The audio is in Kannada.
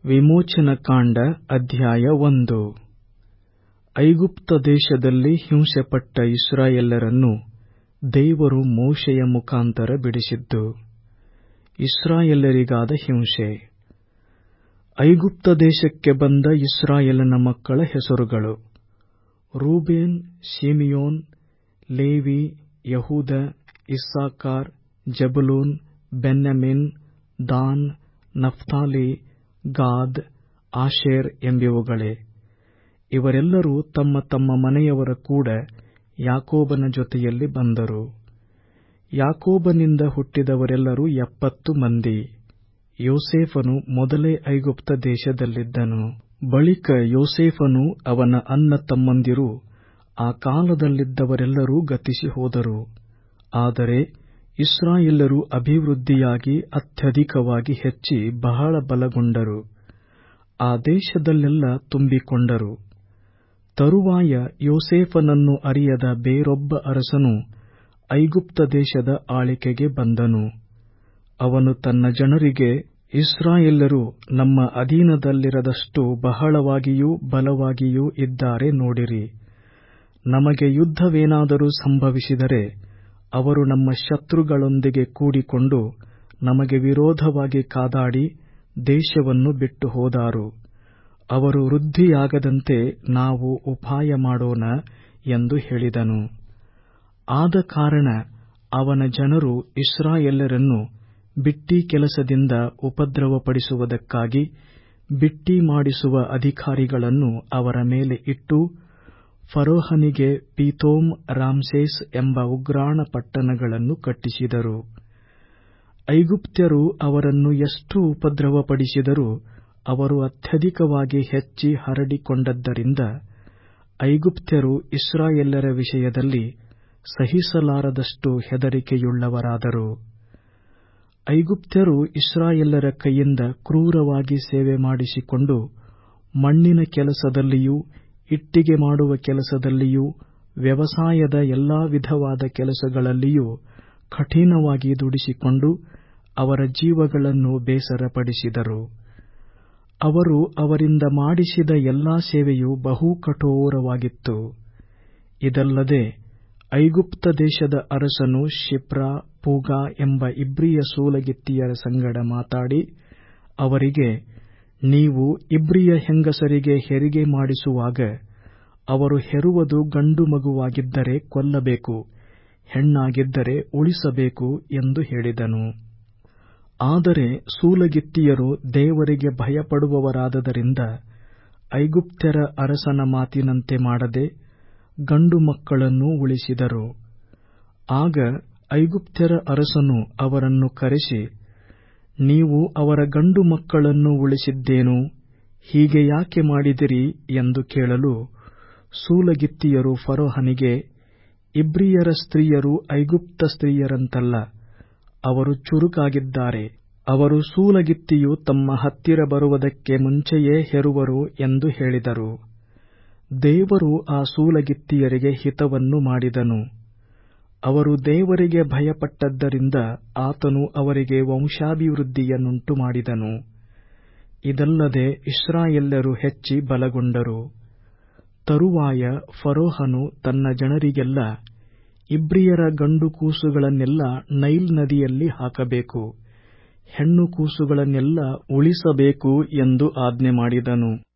ವಿಮೋಚನಕಾಂಡ ಅಧ್ಯಾಯ ಒಂದು ಐಗುಪ್ತ ದೇಶದಲ್ಲಿ ಹಿಂಸೆಪಟ್ಟ ಇಸ್ರಾಯೇಲ್ಯರನ್ನು ದೇವರು ಮೋಶೆಯ ಮುಖಾಂತರ ಬಿಡಿಸಿದ್ದು ಇಸ್ರಾಯೇಲ್ಯರಿಗಾದ ಹಿಂಸೆ ಐಗುಪ್ತ ದೇಶಕ್ಕೆ ಬಂದ ಇಸ್ರಾಯೇಲನ ಮಕ್ಕಳ ಹೆಸರುಗಳು Reuben Simeon Levi Judah Issachar Zebulun Benjamin Dan Naphtali Gad Asher ಎಂಬಿವುಗಳೇ ಇವರೆಲ್ಲರೂ ತಮ್ಮ ತಮ್ಮ ಮನೆಯವರ ಕೂಡ ಯಾಕೋಬನ ಜೊತೆಯಲ್ಲಿ ಬಂದರು ಯಾಕೋಬನಿಂದ ಹುಟ್ಟಿದವರೆಲ್ಲರೂ ಎಪ್ಪತ್ತು ಮಂದಿ ಯೋಸೇಫನು ಮೊದಲೇ ಐಗುಪ್ತ ದೇಶದಲ್ಲಿದ್ದನು ಬಳಿಕ ಯೋಸೇಫನೂ ಅವನ ಅಣ್ಣ ತಮ್ಮಂದಿರೂ ಆ ಕಾಲದಲ್ಲಿದ್ದವರೆಲ್ಲರೂ ಗತಿಸಿ ಹೋದರು ಆದರೆ ಇಸ್ರಾಯೇಲ್ಯರು ಅಭಿವೃದ್ಧಿಯಾಗಿ ಅತ್ಯಧಿಕವಾಗಿ ಹೆಚ್ಚಿ ಬಹಳ ಬಲಗೊಂಡರು ಆ ದೇಶದಲ್ಲೆಲ್ಲ ತುಂಬಿಕೊಂಡರು ತರುವಾಯ ಯೋಸೇಫನನ್ನು ಅರಿಯದ ಬೇರೊಬ್ಬ ಅರಸನು ಐಗುಪ್ತ ದೇಶದ ಆಳಿಕೆಗೆ ಬಂದನು ಅವನು ತನ್ನ ಜನರಿಗೆ ಇಸ್ರಾಯೇಲ್ಯರು ನಮ್ಮ ಅಧೀನದಲ್ಲಿರದಷ್ಟು ಬಹಳವಾಗಿಯೂ ಬಲವಾಗಿಯೂ ಇದ್ದಾರೆ ನೋಡಿರಿ ನಮಗೆ ಯುದ್ಧವೇನಾದರೂ ಸಂಭವಿಸಿದರೆ ಅವರು ನಮ್ಮ ಶತ್ರುಗಳೊಂದಿಗೆ ಕೂಡಿಕೊಂಡು ನಮಗೆ ವಿರೋಧವಾಗಿ ಕಾದಾಡಿ ದೇಶವನ್ನು ಬಿಟ್ಟು ಹೋದಾರು ಅವರು ವೃದ್ಧಿಯಾಗದಂತೆ ನಾವು ಉಪಾಯ ಮಾಡೋಣ ಎಂದು ಹೇಳಿದನು ಆದ ಕಾರಣ ಅವನ ಜನರು ಇಸ್ರಾಯೇಲ್ಯರನ್ನು ಬಿಟ್ಟಿ ಕೆಲಸದಿಂದ ಉಪದ್ರವಪಡಿಸುವುದಕ್ಕಾಗಿ ಬಿಟ್ಟಿ ಮಾಡಿಸುವ ಅಧಿಕಾರಿಗಳನ್ನು ಅವರ ಮೇಲೆ ಇಟ್ಟು ಫರೋಹನಿಗೆ ಪೀತೋಮ್ ರಾಮ್ಸೇಸ್ ಎಂಬ ಉಗ್ರಾಣ ಪಟ್ಟಣಗಳನ್ನು ಕಟ್ಟಿಸಿದರು ಐಗುಪ್ತ್ಯರು ಅವರನ್ನು ಎಷ್ಟು ಉಪದ್ರವಪಡಿಸಿದರೂ ಅವರು ಅತ್ಯಧಿಕವಾಗಿ ಹೆಚ್ಚಿ ಹರಡಿಕೊಂಡದ್ದರಿಂದ ಐಗುಪ್ತ್ಯರು ಇಸ್ರಾಯೇಲ್ಯರ ವಿಷಯದಲ್ಲಿ ಸಹಿಸಲಾರದಷ್ಟು ಹೆದರಿಕೆಯುಳ್ಳವರಾದರು ಐಗುಪ್ತ್ಯರು ಇಸ್ರಾಯೇಲ್ಯರ ಕೈಯಿಂದ ಕ್ರೂರವಾಗಿ ಸೇವೆ ಮಾಡಿಸಿಕೊಂಡು ಮಣ್ಣಿನ ಕೆಲಸದಲ್ಲಿಯೂ ಇಟ್ಟಿಗೆ ಮಾಡುವ ಕೆಲಸದಲ್ಲಿಯೂ ವ್ಯವಸಾಯದ ಎಲ್ಲಾ ವಿಧವಾದ ಕೆಲಸಗಳಲ್ಲಿಯೂ ಕಠಿಣವಾಗಿ ದುಡಿಸಿಕೊಂಡು ಅವರ ಜೀವಗಳನ್ನು ಬೇಸರಪಡಿಸಿದರು ಅವರು ಅವರಿಂದ ಮಾಡಿಸಿದ ಎಲ್ಲಾ ಸೇವೆಯು ಬಹು ಕಠೋರವಾಗಿತ್ತು ಇದಲ್ಲದೆ ಐಗುಪ್ತ ದೇಶದ ಅರಸನು ಶಿಪ್ರಾ ಪೂಗಾ ಎಂಬ ಇಬ್ರಿಯ ಸೂಲಗಿತ್ತಿಯರ ಸಂಗಡ ಮಾತಾಡಿ ಅವರಿಗೆ ನೀವು ಇಬ್ರಿಯ ಹೆಂಗಸರಿಗೆ ಹೆರಿಗೆ ಮಾಡಿಸುವಾಗ ಅವರು ಹೆರುವುದು ಗಂಡು ಮಗುವಾಗಿದ್ದರೆ ಕೊಲ್ಲಬೇಕು ಹೆಣ್ಣಾಗಿದ್ದರೆ ಉಳಿಸಬೇಕು ಎಂದು ಹೇಳಿದನು ಆದರೆ ಸೂಲಗಿತ್ತಿಯರು ದೇವರಿಗೆ ಭಯಪಡುವವರಾದದರಿಂದ ಐಗುಪ್ತ್ಯರ ಅರಸನ ಮಾತಿನಂತೆ ಮಾಡದೆ ಗಂಡು ಮಕ್ಕಳನ್ನು ಉಳಿಸಿದರು ಆಗ ಐಗುಪ್ತ್ಯರ ಅರಸನು ಅವರನ್ನು ಕರೆಸಿ ನೀವು ಅವರ ಗಂಡು ಮಕ್ಕಳನ್ನು ಉಳಿಸಿದ್ದೇನು ಹೀಗೆ ಯಾಕೆ ಮಾಡಿದಿರಿ ಎಂದು ಕೇಳಲು ಸೂಲಗಿತ್ತಿಯರು ಫರೋಹನಿಗೆ ಇಬ್ರಿಯರ ಸ್ತ್ರೀಯರು ಐಗುಪ್ತ ಸ್ತ್ರೀಯರಂತಲ್ಲ ಅವರು ಚುರುಕಾಗಿದ್ದಾರೆ ಅವರು ಸೂಲಗಿತ್ತಿಯು ತಮ್ಮ ಹತ್ತಿರ ಬರುವುದಕ್ಕೆ ಮುಂಚೆಯೇ ಹೆರುವರು ಎಂದು ಹೇಳಿದರು ದೇವರು ಆ ಸೂಲಗಿತ್ತಿಯರಿಗೆ ಹಿತವನ್ನು ಮಾಡಿದನು ಅವರು ದೇವರಿಗೆ ಭಯಪಟ್ಟದ್ದರಿಂದ ಆತನು ಅವರಿಗೆ ವಂಶಾಭಿವೃದ್ಧಿಯನ್ನುಂಟು ಮಾಡಿದನು ಇದಲ್ಲದೆ ಇಸ್ರಾಯೇಲ್ಯರು ಹೆಚ್ಚಿ ಬಲಗೊಂಡರು ತರುವಾಯ ಫರೋಹನು ತನ್ನ ಜನರಿಗೆಲ್ಲ ಇಬ್ರಿಯರ ಗಂಡು ಕೂಸುಗಳನ್ನೆಲ್ಲ ನೈಲ್ ನದಿಯಲ್ಲಿ ಹಾಕಬೇಕು ಹೆಣ್ಣು ಕೂಸುಗಳನ್ನೆಲ್ಲ ಉಳಿಸಬೇಕು ಎಂದು ಆಜ್ಞೆ ಮಾಡಿದನು